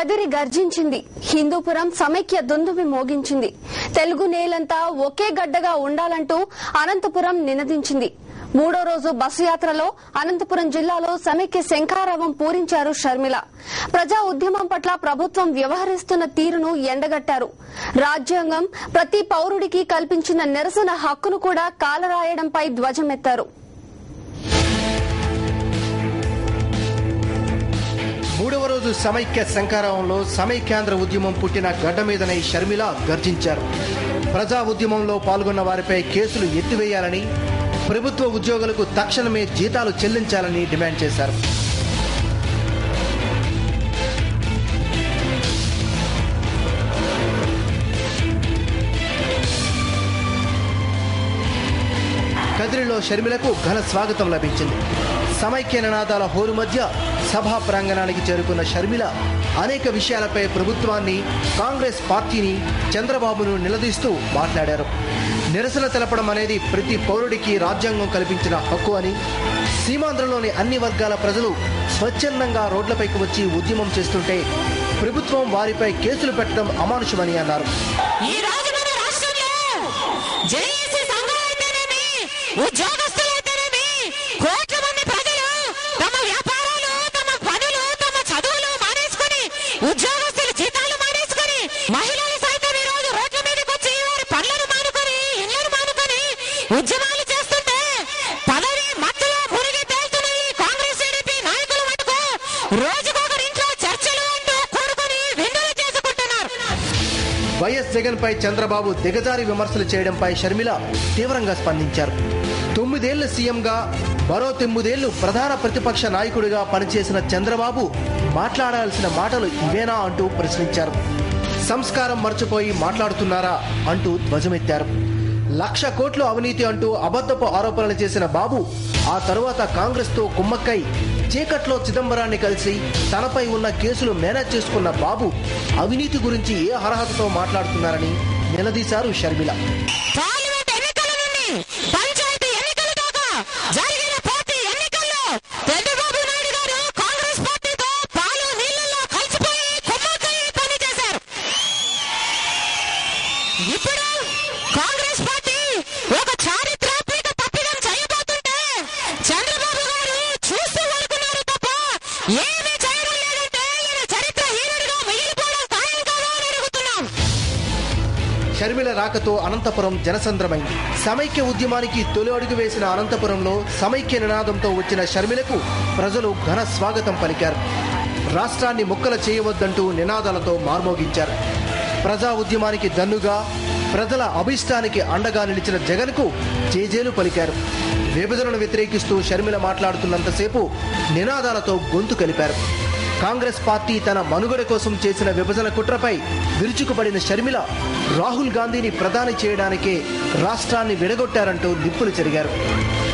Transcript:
కదిరి గర్జించింది హిందూపురం సమైక్య దుందువి మోగించింది తెలుగు నేలంతా ఒకే గడ్డగా ఉండాలంటూ అనంతపురం నినదించింది మూడో రోజు బస్సు యాత్రలో అనంతపురం జిల్లాలో సమైక్య శంఖారావం పూరించారు షర్మిల ప్రజా ఉద్యమం పట్ల ప్రభుత్వం వ్యవహరిస్తున్న తీరును ఎండగట్టారు రాజ్యాంగం ప్రతి పౌరుడికి కల్పించిన నిరసన హక్కును కూడా కాలరాయడంపై ధ్వజమెత్తారు మూడవ రోజు సమైక్య శంకారావంలో సమైక్యాంధ్ర ఉద్యమం పుట్టిన గడ్డ మీదనే షర్మిల గర్జించారు ప్రజా ఉద్యమంలో పాల్గొన్న వారిపై కేసులు ఎత్తివేయాలని ప్రభుత్వ ఉద్యోగులకు తక్షణమే జీతాలు చెల్లించాలని డిమాండ్ చేశారు కదిరిలో షర్మిలకు ఘన స్వాగతం లభించింది సమైక్య నినాదాల హోరు మధ్య సభా ప్రాంగణానికి చేరుకున్న షర్మిల అనేక విషయాలపై ప్రభుత్వాన్ని కాంగ్రెస్ పార్టీని చంద్రబాబును నిలదీస్తూ మాట్లాడారు నిరసన తెలపడం అనేది ప్రతి పౌరుడికి రాజ్యాంగం కల్పించిన హక్కు అని సీమాంధ్రలోని అన్ని వర్గాల ప్రజలు స్వచ్ఛందంగా రోడ్లపైకి వచ్చి ఉద్యమం చేస్తుంటే ప్రభుత్వం వారిపై కేసులు పెట్టడం అమానుషమని అన్నారు ఈ రోజు మన రాష్ట్రంలో జేఏసీ సంఘాలైతేనేమి ఉద్యోగస్తులైతేనేమి కోట్ల మంది ప్రజలు తమ వ్యాపారాలు తమ పనులు తమ చదువులు మానేసుకొని ఉద్యోగస్తులు జీతాలు మానేసుకొని మహిళలు సైతం ఈ రోజు రోడ్ల మీదకి వచ్చి వారి పనులను మానుకొని ఇళ్లను మానుకొని ఉద్యమాలు చేస్తుంటే పదవి మత్తులో మునిగి తేలుతున్న ఈ కాంగ్రెస్ టీడీపీ నాయకులు మటుకు రోజుకొకరింట్లో చర్చలు అంటూ కూడుకొని విందులు చేసుకుంటున్నారు వైఎస్ జగన్ పై చంద్రబాబు దిగజారి విమర్శలు చేయడంపై షర్మిల తీవ్రంగా స్పందించారు తొమ్మిదేళ్లు సీఎంగా మరో తొమ్మిదేళ్లు ప్రధాన ప్రతిపక్ష నాయకుడిగా పనిచేసిన చంద్రబాబు మాట్లాడాల్సిన మాటలు ఇవేనా అంటూ ప్రశ్నించారు సంస్కారం మర్చిపోయి మాట్లాడుతున్నారా అంటూ ధ్వజమెత్తారు లక్ష కోట్లు అవినీతి అంటూ అబద్ధపు ఆరోపణలు చేసిన బాబు ఆ తరువాత కాంగ్రెస్తో కుమ్మక్కై చీకట్లో చిదంబరాన్ని కలిసి తనపై ఉన్న కేసులు మేనేజ్ చేసుకున్న బాబు అవినీతి గురించి ఏ అర్హతతో మాట్లాడుతున్నారని నిలదీశారు షర్మిల పార్లమెంట్ ఎన్నికల నుండి పంచాయతీ ఎన్నికల దాకా జరిగిన పార్టీ ఎన్నికల్లో చంద్రబాబు నాయుడు గారు కాంగ్రెస్ పార్టీతో పాలు నీళ్లలో కలిసిపోయి కుమ్మక్కై పని చేశారు ఇప్పుడు కాంగ్రెస్ పార్టీ ఒక చారిత్రాత్మక తప్పిదం చేయబోతుంటే చంద్రబాబు గారు చూస్తూ ఊరుకున్నారు తప్ప ఏమీ చేయడం లేదంటే ఈయన చరిత్ర హీనుడిగా మిగిలిపోవడం ఖాయం కాదా అని అడుగుతున్నాం షర్మిల రాకతో అనంతపురం జనసంద్రమైంది సమైక్య ఉద్యమానికి తొలి అడుగు వేసిన అనంతపురంలో సమైక్య నినాదంతో వచ్చిన షర్మిలకు ప్రజలు ఘన స్వాగతం పలికారు రాష్ట్రాన్ని ముక్కలు చేయవద్దంటూ నినాదాలతో మార్మోగించారు ప్రజా ఉద్యమానికి దన్నుగా ప్రజల అభిష్టానికి అండగా నిలిచిన జగన్కు జేజేలు పలికారు విభజనను వ్యతిరేకిస్తూ షర్మిల మాట్లాడుతున్నంతసేపు నినాదాలతో గొంతు కలిపారు కాంగ్రెస్ పార్టీ తన మనుగడ కోసం చేసిన విభజన కుట్రపై విరుచుకుపడిన షర్మిల రాహుల్ గాంధీని ప్రధాని చేయడానికే రాష్ట్రాన్ని విడగొట్టారంటూ నిప్పులు చెరిగారు